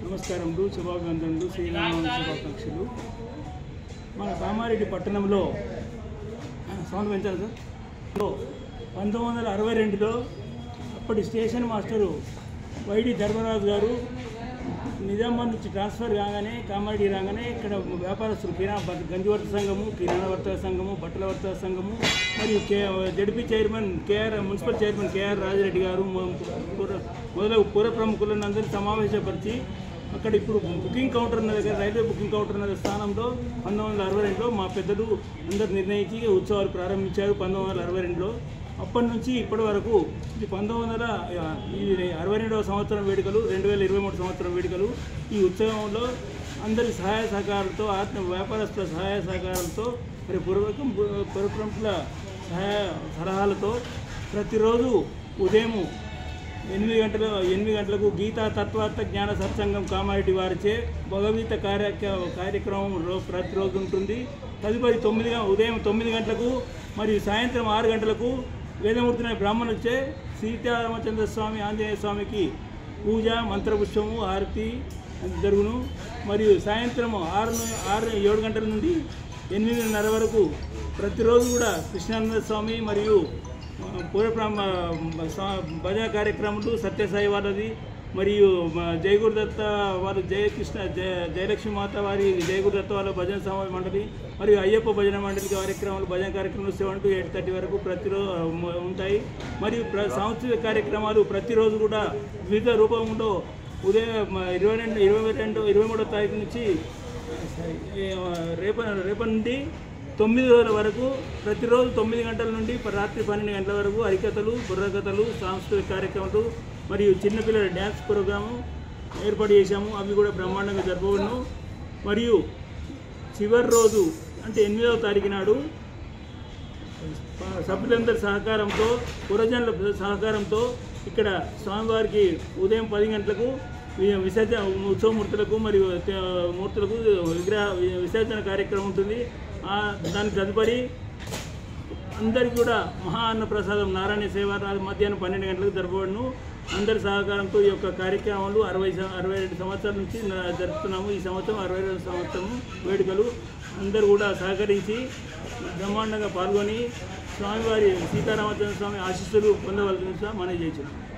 నమస్కారములు శుభాభివందనలు శ్రీరామ శుభాకాంక్షలు మన కామారెడ్డి పట్టణంలో సౌండ్ పెంచాలి సార్ లో పంతొమ్మిది వందల అరవై రెండులో అప్పటి స్టేషన్ మాస్టరు వైడి ధర్మరాజు గారు నిజామాబాద్ నుంచి ట్రాన్స్ఫర్ కాగానే కామారెడ్డి రాగానే ఇక్కడ వ్యాపారస్తులు కిరాణా గంజివర్త సంఘము కిరాణా వర్తక సంఘము బట్టల వర్తక సంఘము మరియు K ZP chairman KR municipal chairman KR Rajireddy garu మొ- పుర- మొదలగు పుర ప్రముఖులను అందరినీ సమావేశపరిచి అక్కడ ఇప్పుడు బుకింగ్ కౌంటర్ ఉన్న దగ్గర రైల్వే బుకింగ్ కౌంటర్ ఉన్న స్థానంలో పంతొమ్మిది వందల అరవై రెండులో మా పెద్దలు అందరు నిర్ణయించి ఉత్సవాలు ప్రారంభించారు పంతొమ్మిది వందల అరవై రెండులో అప్పటి నుంచి ఇప్పటి వరకు ఇది పంతొమ్మిది వందల ఆ, ఈ అరవై రెండవ సంవత్సరం వేడుకలు రెండు వేల ఇరవై మూడు సంవత్సరం వేడుకలు ఈ ఉత్సవంలో అందరి సహాయ సహకారాలతో ఆత్మ వ్యాపారస్తుల సహాయ సహకారాలతో మరి పూర్వకం పురప్రముఖుల సహాయ సలహాలతో ప్రతిరోజు ఉదయము ఎనిమిది గంటల ఎనిమిది గంటలకు గీతా తత్వార్థ జ్ఞాన సత్సంగం కామారెడ్డి వారిచే భగవద్గీత కార్య కార్యక్రమం రో ప్రతిరోజు ఉంటుంది తదుపరి తొమ్మిది గ- ఉదయం తొమ్మిది గంటలకు మరియు సాయంత్రం ఆరు గంటలకు వేదమూర్తిన బ్రాహ్మణులచే సీతారామచంద్ర స్వామి ఆంజనేయ స్వామికి పూజ మంత్రపుష్పము హారతి జరుగును మరియు సాయంత్రం ఆరు ను- ఆరు ఏడు గంటల నుండి ఎనిమిదిన్నర వరకు ప్రతిరోజు కూడా కృష్ణానంద స్వామి మరియు పూర్వప్రామ భజన కార్యక్రమాలు సత్యసాయి వాళ్ళది మరియు మా జయగురుదత్త వారు జయకృష్ణ జయ జయలక్ష్మి మాత వారి జయగురుదత్త వాళ్ళ భజన సమాజ మండలి మరియు అయ్యప్ప భజన మండలి కార్యక్రమాలు భజన కార్యక్రమాలు సెవెన్ టు ఎయిట్ థర్టీ వరకు ప్రతిరోజు ఉంటాయి మరియు ప్ర సాంస్కృతిక కార్యక్రమాలు ప్రతిరోజు కూడా వివిధ రూపంలో ఉదయం మ, ఇరవై రెండు ఇరవై రెండు ఇరవై మూడో తారీఖు నుంచి సారీ, ఏ, రేప రేపటి నుండి తొమ్మిది రోజుల వరకు ప్రతిరోజు తొమ్మిది గంటల నుండి ప- రాత్రి పన్నెండు గంటల వరకు హరికథలు బుర్రకథలు సాంస్కృతిక కార్యక్రమాలు మరియు చిన్నపిల్లల డ్యాన్స్ ప్రోగ్రాము ఏర్పాటు చేశాము అవి కూడా బ్రహ్మాండంగా జరపబడును మరియు చివరి రోజు అంటే ఎనిమిదవ తారీఖు నాడు సభ్యులందరి సహకారంతో పురజనుల సహకారంతో ఇక్కడ స్వామివారికి ఉదయం పది గంటలకు వి- విసర్జన ఉత్సవమూర్తులకు మరియు తే- మూర్తులకు విగ్రహ వి- విసర్జన కార్యక్రమం ఉంటుంది ఆ దాని తదుపరి అందరికీ కూడా మహా అన్న ప్రసాదం నారాయణ సేవ రా- మధ్యాహ్నం పన్నెండు గంటలకు జరపబడును అందరి సహకారంతో ఈ యొక్క కార్యక్రమాలు అరవై సం- అరవై రెండు సంవత్సరాల నుంచి న- జరుపుతున్నాము ఈ సంవత్సరం అరవై రెండు సంవత్సరం వేడుకలు అందరూ కూడా సహకరించి బ్రహ్మాండంగా పాల్గొని స్వామివారి సీతారామచంద్ర స్వామి ఆశీస్సులు పొందవలసిన మనం చేయించున్నాం